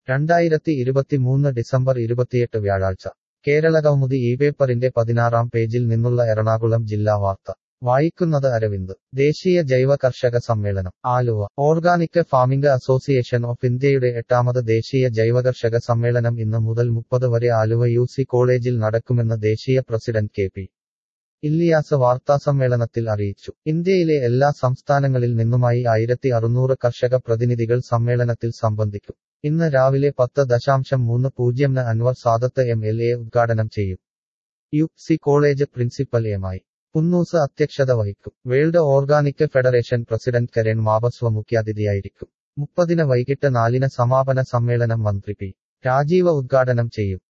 രണ്ടായിരത്തി ഇരുപത്തിമൂന്ന് ഡിസംബർ ഇരുപത്തിയെട്ട് വ്യാഴാഴ്ച കേരളകൗമുദി ഈ പേപ്പറിന്റെ പതിനാറാം പേജിൽ നിന്നുള്ള എറണാകുളം ജില്ലാ വാർത്ത വായിക്കുന്നത് അരവിന്ദ് ദേശീയ ജൈവ കർഷക സമ്മേളനം Aluva organic farming association of ഇന്ത്യയുടെ എട്ടാമത് ദേശീയ ജൈവകർഷക സമ്മേളനം ഇന്ന് മുതൽ മുപ്പത് വരെ ആലുവ യു സി കോളേജിൽ നടക്കുമെന്ന് ദേശീയ പ്രസിഡന്റ് കെ പി ഇല്ലിയാസ് വാർത്താസമ്മേളനത്തിൽ അറിയിച്ചു ഇന്ത്യയിലെ എല്ലാ സംസ്ഥാനങ്ങളിൽ നിന്നുമായി ആയിരത്തി അറുന്നൂറ് കർഷക പ്രതിനിധികൾ സമ്മേളനത്തിൽ സംബന്ധിക്കും ഇന്ന് രാവിലെ പത്ത് ദശാംശം മൂന്ന് പൂജ്യംന് Anwar Sadath M L A ഉദ്ഘാടനം ചെയ്യും യു സി കോളേജ് പ്രിൻസിപ്പൽ എമായി പുന്നൂസ് അധ്യക്ഷത വഹിക്കും വേൾഡ് ഓർഗാനിക് ഫെഡറേഷൻ പ്രസിഡന്റ് കരൺ മാബസ്വ മുഖ്യാതിഥിയായിരിക്കും മുപ്പതിന് വൈകിട്ട് നാലിന് സമാപന സമ്മേളനം മന്ത്രി പി രാജീവ ഉദ്ഘാടനം ചെയ്യും